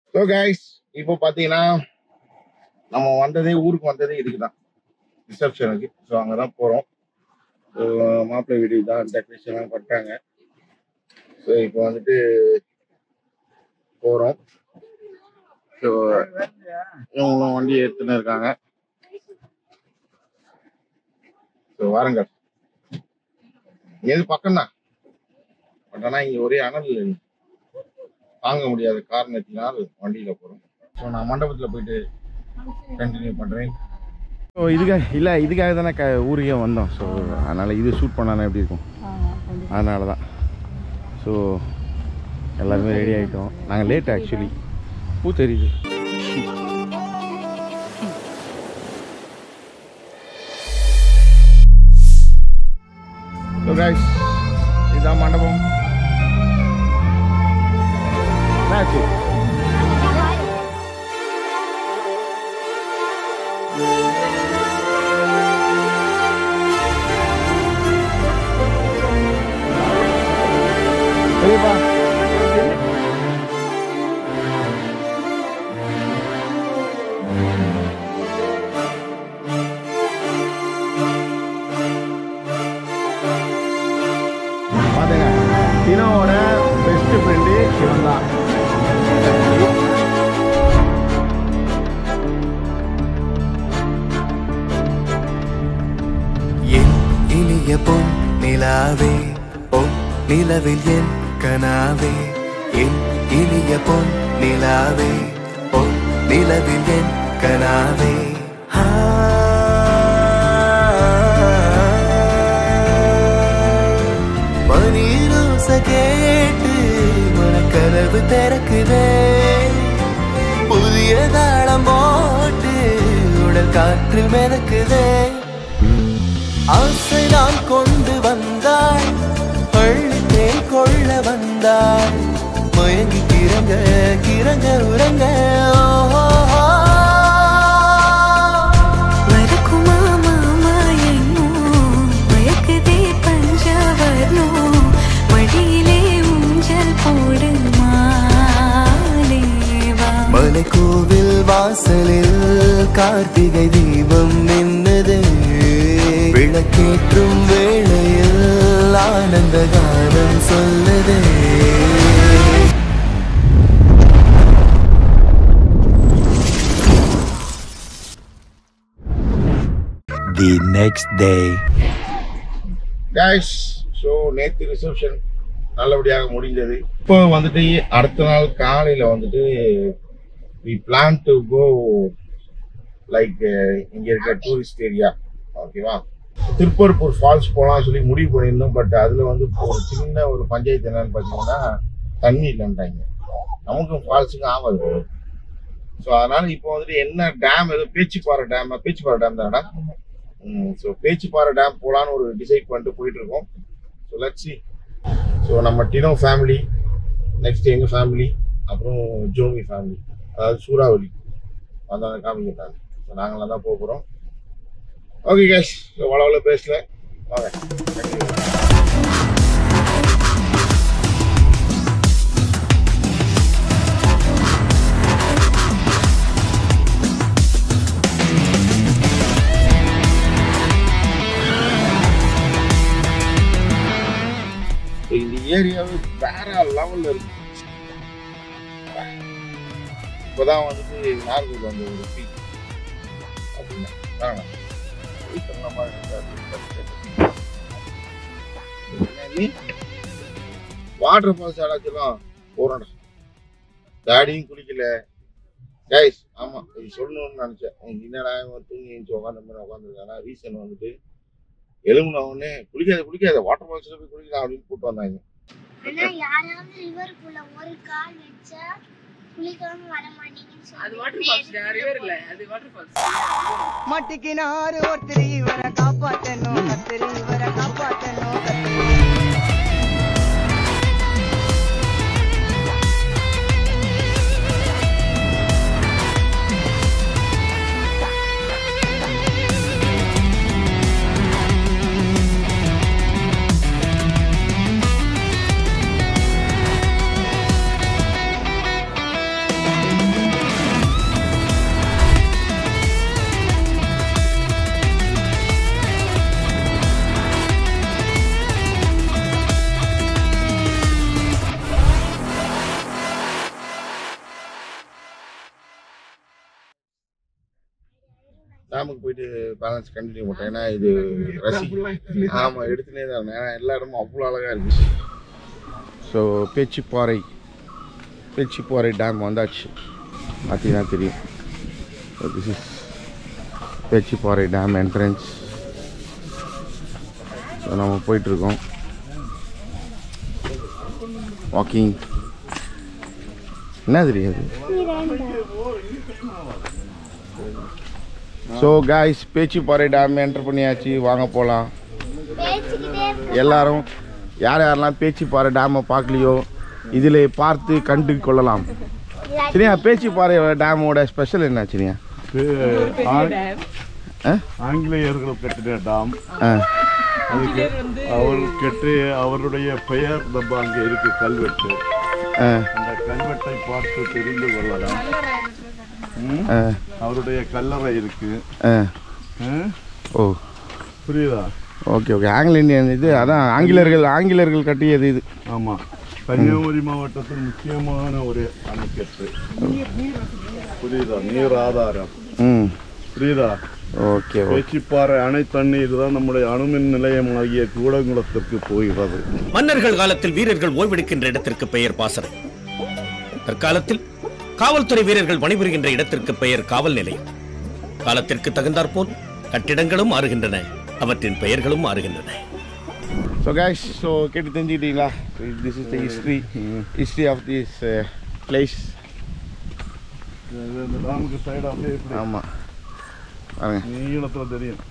So guys இப்போ பார்த்தீங்கன்னா நம்ம வந்ததே ஊருக்கு வந்ததே இதுக்கு தான் ரிசப்ஷனுக்கு ஸோ அங்கே தான் போகிறோம் ஸோ மாப்பிள்ளை வீடு தான் டெக்கரேஷன்லாம் பண்ணிட்டாங்க ஸோ இப்போ வந்துட்டு போகிறோம் ஸோ இவங்களும் வண்டி எடுத்துன்னு இருக்காங்க ஸோ வாருங்கள் எது பக்கம்தான் பட் ஆனால் இங்கே ஒரே அனல் தாங்க முடியாத காரணத்தினால் வண்டியில் போகிறோம் ஸோ நான் மண்டபத்தில் போயிட்டு கண்டினியூ பண்ணுறேன் ஸோ இதுக்காக இல்லை இதுக்காக தானே க ஊருக்கே வந்தோம் ஸோ அதனால் இது ஷூட் பண்ணாலும் எப்படி இருக்கும் அதனால தான் ஸோ எல்லாருமே ரெடி ஆகிட்டோம் நாங்கள் லேட் ஆக்சுவலி பூ தெரியுது ஸோ கைஸ் இதுதான் மண்டபம் என்னாச்சு பெரியப்பா பாத்துங்க டினோவோட பெஸ்ட் ஃப்ரெண்டு இவன் தான் என் இனிய பொன் நிலாவே பொன் நிலவில் என் கனாவே என் இனிய பொன் நிலாவே பொன் நிலவில் என் கனாவே ஆ. மணிரோச கேட்டு மனக்கதவு திறக்குதே புதிய தாளம் போட்டு உடல் காற்றில் மிதக்குதே ஆசை நான் கொண்டு வந்தாள் பள்ளித்தேன் கொள்ள வந்தாள் மயங்கி கிறங்க கிறங்க உறங்க ஓஹோ. వరకుమా మామాయను మయకదే పంజావర్ను మడిயிலே ஊஞ்சல் போடு மாலேவா மலைக்கோவில் வாசலில் கார்த்திகை தீபம் நின்னது விளக்கேற்றும் வேளையில் ஆனந்த கானம் சொல்லுது The next day. Guys so நேற்று ரிசப்ஷன் நல்லபடியாக முடிஞ்சது இப்போ வந்துட்டு அடுத்த நாள் காலையில் வந்துட்டு we plan to go like இங்கே இருக்க டூரிஸ்ட் ஏரியா ஓகேவா திருப்பரப்பூர் ஃபால்ஸ் போகலாம் சொல்லி முடிவு பண்ணியிருந்தோம் பட் அதில் வந்து ஒரு சின்ன ஒரு பஞ்சாயத்து என்னன்னு பார்த்தீங்கன்னா தண்ணி இல்லைன்றாங்க நமக்கும் ஃபால்ஸுக்கும் ஆகாது ஸோ அதனால இப்போ வந்துட்டு என்ன டேம் ஏதோ பேச்சுப்பாறை டேம் பேச்சுப்பாறை டேம் தானடா ஸோ பேச்சுப்பாறை டேம் போகலான்னு ஒரு டிசைட் பண்ணிட்டு போயிட்டு இருக்கோம் ஸோ லட்சி ஸோ நம்ம டினோ ஃபேமிலி நெக்ஸ்ட் எங்கள் ஃபேமிலி அப்புறம் ஜோமி ஃபேமிலி அதாவது சூறாவளி அந்த காமிக்கிட்டாங்க ஸோ நாங்களாம் தான் போக போகிறோம் ஓகே கேஷ் ஸோ அவ்வளோ பேசல வாங்க continue. So, இந்த ஏரியாவே வேற லெவல்ல இருக்கு இப்போதான் வந்துட்டு நாகூர் வந்து ஒரு பீக் அப்படின்னா வாங்க. போய் சொன்னமா வாட்டர் ஃபால்ஸ் யாராச்சும் போறோம்டா டாடியும் குளிக்கல கைஸ் ஆமா இது சொல்லணும்னு நினைச்சேன் உனக்கு என்னடா இவன் தூங்கி எழுந்து உட்காந்த மாதிரி உட்காந்துருக்கானா ரீசன் வந்துட்டு எலும்புன உடனே குளிக்காத குளிக்காத வாட்டர் ஃபால்ஸ்ல போய் குளிக்கலாம் அப்படின்னு கூப்பிட்டு வந்தாங்க ஆனா யாராவது ரிவருக்குள்ள ஒரு கால் வச்சா குளிக்காம வர மாட்டீங்கன்னு அது வாட்டர் ஃபால்ஸ் ரிவர் இல்ல அது வாட்டர் ஃபால்ஸ் மட்டிக்கினாரு ஒருத்தர் இவரை காப்பாத்தணும் கத்திரி இவரை காப்பாத்தணும் கத்திரி டேமுக்கு போயிட்டு பேலன்ஸ் கண்டினியூ பண்ணேன் ஏன்னா இது ரசி ஆமாம் எடுத்துனே தான் இருந்தேன். ஏன்னா எல்லா இடமும் அவ்வளோ அழகாக இருந்துச்சு ஸோ பேச்சிப்பாறை பேச்சிப்பாறை டேம் வந்தாச்சு பார்த்தீங்கன்னா தெரியும் this is Pechiparai dam entrance so நம்ம போயிட்டுருக்கோம் வாக்கிங் என்ன தெரியாது so guys Pechiparai dam enter பண்ணியாச்சு வாங்க போகலாம் பேசிக்கிட்டே இருக்க எல்லாரும் யார் யாரெல்லாம் பேச்சிப்பாறை டேமை பார்க்கலையோ இதில் பார்த்து கண்டு கொள்ளலாம் சரியா பேச்சிப்பாறை டேமோட ஸ்பெஷல் என்ன சரியா ஆ ஆங்கிலேயர்கள் கட்டின டாம் ஆ அதுக்கு அவர் கட்டி அவருடைய பெயர் நம்ம அங்கே இருக்கு கல்வெட்டு ஆ அந்த கல்வெட்டை பார்த்து தெரிந்து கொள்ளலாம் ம்? ஆ அவருடைய கல்லறை இருக்கு ஆ ம்? ஓ புரியுதா ஓகே ஓகே ஆங்கில இந்தியன் இது அதான் ஆங்கிலேயர்கள் ஆங்கிலேயர்கள் கட்டியது இது ஆமா கன்னியாகுமரி மாவட்டத்தில் முக்கியமான ஒரு அணைக்கட்டு புரியுதா நீர் ஆதாரம் ம் புரியுதா ஓகே ஓகே பேச்சிப்பாறை அணை தண்ணீர் தான் நம்முடைய அணுமின் நிலையமாகிய கூடங்குளத்திற்கு போகிறது மன்னர்கள் காலத்தில் வீரர்கள் ஓய்வெடுக்கின்ற இடத்திற்கு பெயர் பாசறை தற்காலத்தில் காவல்துறை வீரர்கள் பணிபுரிகின்ற இடத்திற்கு பெயர் காவல் நிலையம் காலத்திற்கு தகுந்தாற்போல் கட்டிடங்களும் மாறுகின்றன அவற்றின் பெயர்களும் மாறுகின்றன ஸோ கைஸ் ஸோ கேட்டு தெரிஞ்சுக்கிட்டீங்களா this is the history history of this place இது இந்த டாமுக்கு சைடு அப்படியே இப்படி ஆமாம் பாருங்க நீளத்துல தெரியும்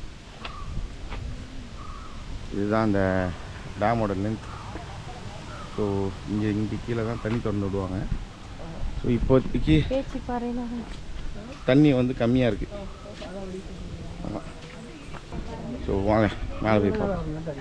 இதுதான் அந்த டேமோட லென்த் ஸோ இங்கே இங்கே கீழே தான் தண்ணி திறந்து விடுவாங்க ஸோ இப்போதைக்கு தண்ணி வந்து கம்மியாக இருக்குது ஆமாம் ஸோ வாங்க மேலே போய் பார்ப்போம்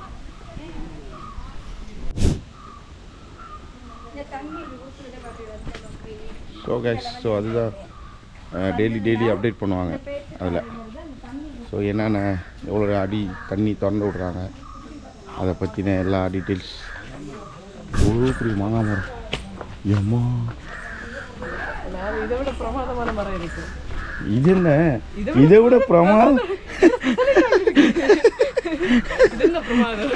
ஸோ கைஸ் ஸோ அதுதான் டெய்லி டெய்லி அப்டேட் பண்ணுவாங்க அதில் ஸோ என்னென்ன எவ்வளோ அடி தண்ணி திறந்து விட்றாங்க அதை பற்றின எல்லா டீட்டெயில்ஸ் எவ்வளோ பெரிய மாங்காய் மரம் எம்மா இதை விட பிரமாதமான மரம் இருக்கு இது என்ன இதை விட பிரமாதம் இது என்ன பிரமாதம்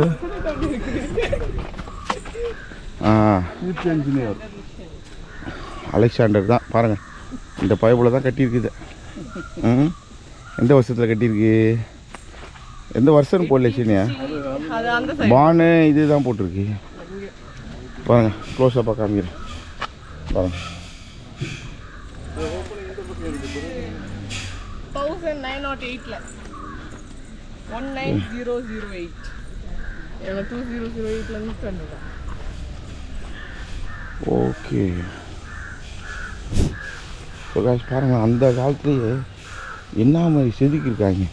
ஆ சீஃப் என்ஜினியர் அலெக்சாண்டர் தான் பாருங்கள் இந்த பைப்பில் தான் கட்டியிருக்குது ம் எந்த வருஷத்தில் கட்டியிருக்கு எந்த வருஷம்னு போடல சீனியா அது அந்த சைடு பானு இது தான் போட்டிருக்கு பாருங்க க்ளோஸ் அப்பாக காமிக்கிறேன் பாருங்க தௌசண்ட் நைன் நாட் எயிட்ல one nine zero zero eight எனக்கு டூ ஜீரோ ஜீரோ எயிட்ல இருந்து பண்ணுறேன் ஓகே ஸோ காஷ் பாருங்க அந்த காலத்துலேயே என்ன மாதிரி செதுக்கியிருக்காங்க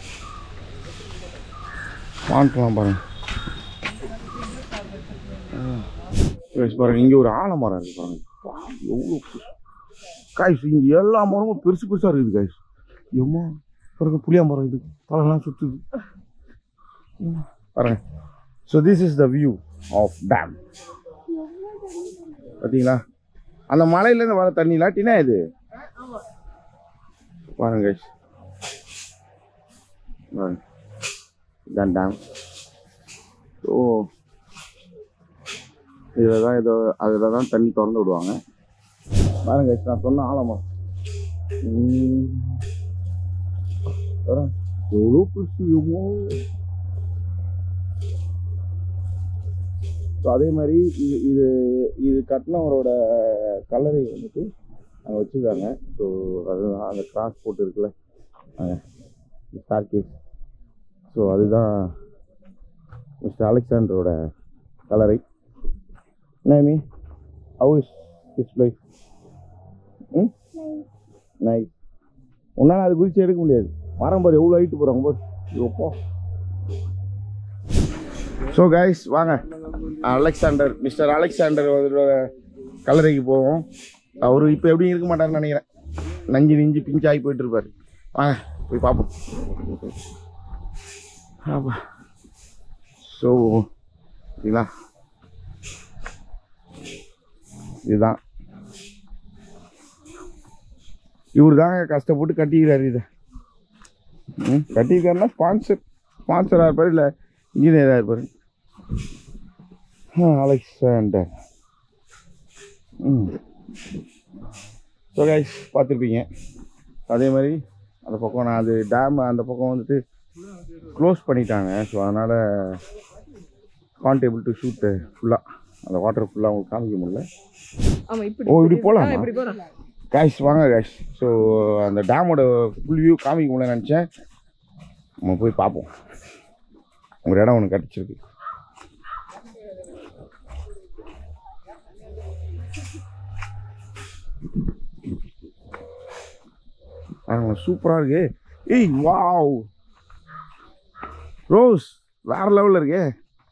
பாண்ட்லாம் பாருங்க காய்ஸ் பாருங்க இங்கே ஒரு ஆலமரம் இருக்கு பாருங்க பா, எவ்வளோ காய்ஸ் இங்கே எல்லா மரமும் பெருசு பெருசாக இருக்குது காய்ஸ் எம்மா பாருங்க புளியா மரம் இது தலைலாம் சுற்றுது ம், பாருங்க so this is the view of dam பார்த்தீங்களா அந்த மலையிலேருந்து வர தண்ணி இல்லாட்டினா இது பாருங்க guys. பாருங்க இதான் டேம் ஸோ இதில் தான் ஏதோ அதில் தான் தண்ணி திறந்து விடுவாங்க பாருங்க guys, நான் சொன்ன ஆழமா ம். பாருங்க, எவ்வளோ பெருசு எவ்வளோ ஸோ அதே மாதிரி இது இது இது கட்டினவரோட கல்லறை வந்துட்டு அங்கே வச்சுருக்காங்க ஸோ அதுதான் அந்த கிராஸ் போட்டு இருக்குல்ல ஸ்டார்கேஸ் ஸோ அதுதான் மிஸ்டர் அலெக்சாண்டரோட கல்லறை நேமி how is this place hmm nice உன்னால் அது குதிச்சு எடுக்க முடியாது மரம் பாரு எவ்வளோ ஹைட்டு போகிறாங்க பாரு எப்போ ஸோ கைஸ் வாங்க அலெக்சாண்டர் மிஸ்டர் அலெக்சாண்டர் அவரோட கல்லறைக்கு போவோம் அவர் இப்போ எப்படியும் இருக்க மாட்டாருன்னு நினைக்கிறேன் நஞ்சு நெஞ்சு பிஞ்சாகி போயிட்டு இருப்பார் வாங்க போய் பார்ப்போம் ஆப்பா ஸோ சரிங்களா இதுதான் இவர் தாங்க கஷ்டப்பட்டு கட்டிக்கிறாரு இதை ம் கட்டியிருக்காருன்னா ஸ்பான்சர் ஸ்பான்சராக இருப்பார் இல்லை இன்ஜினியராக இருப்பார் அலெக்சாண்டர் ம் ஸோ கைஸ் பார்த்துருப்பீங்க அதே மாதிரி அந்த பக்கம் நான் அது டேம் அந்த பக்கம் வந்துட்டு க்ளோஸ் பண்ணிட்டாங்க ஸோ அதனால் கான்ட் ஏபிள் டு ஷூட் ஃபுல்லாக அந்த வாட்டர் ஃபுல்லாக உங்களுக்கு காமிக்க முடியல ஆமா இப்படி ஓ இப்படி ஆ, போகலாமா இப்படி போறோம் கேஷ் வாங்க கேஷ் ஸோ அந்த டேமோட ஃபுல் வியூ காமிக்க முடியல நினச்சேன் நம்ம போய் பார்ப்போம் ஒரு இடம் ஒன்று கிடச்சிருக்கு சூப்பராக இருக்கு ஏய் வாவ் ரோஸ் வேற லெவலில் இருக்கே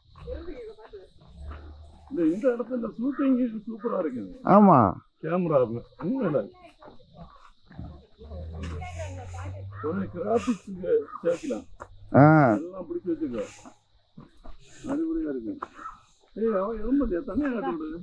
இந்த இந்த இடத்துல ஷூட்டிங் சூப்பரா இருக்குது ஆமாம் கேமரா உண்மையில கொஞ்சம் கிராபிக்ஸ் சேர்க்கலாம் ஆ எல்லாம் பிடிச்சி வச்சுக்கோ அடிப்படையா இருக்கு ஏய் அவன் எறும்பு தனியாக காட்டு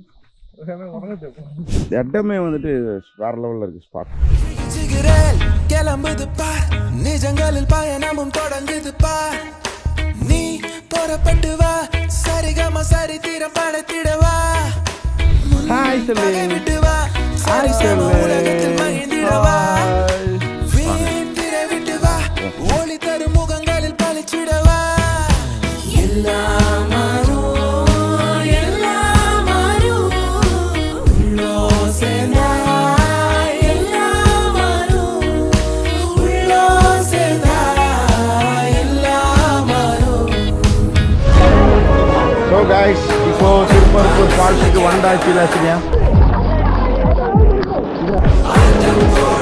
இடமே வந்துட்டு வேற லெவலில் இருக்கு ஸ்பாட் சிகரேல் கிளம்புது பார் நிஜங்களில் பயணமும் தொடங்குது பார் நீ புறப்பட்டு வா சரிகம சரி தீரம் படைத்திடவா ஹாய் சொல்லு விட்டு வா சரி சம உலகத்தில் மகிழ்ந்திடவா வீண் திரை விட்டு வா ஒளி தரும் முகங்களில் பழிச்சிடவா எல்லாம் மாறும் எல்லாம் மாறும் உள்ளோ சேர்ந்தா எல்லாம் மாறும் உள்ளோ சேர்ந்தா எல்லாம் மாறும் ஸோ கைஸ் இப்போ திருப்பரப்பூர் ஃபால்ஸுக்கு வந்தாச்சு லட்சுமியா ஆட்டம்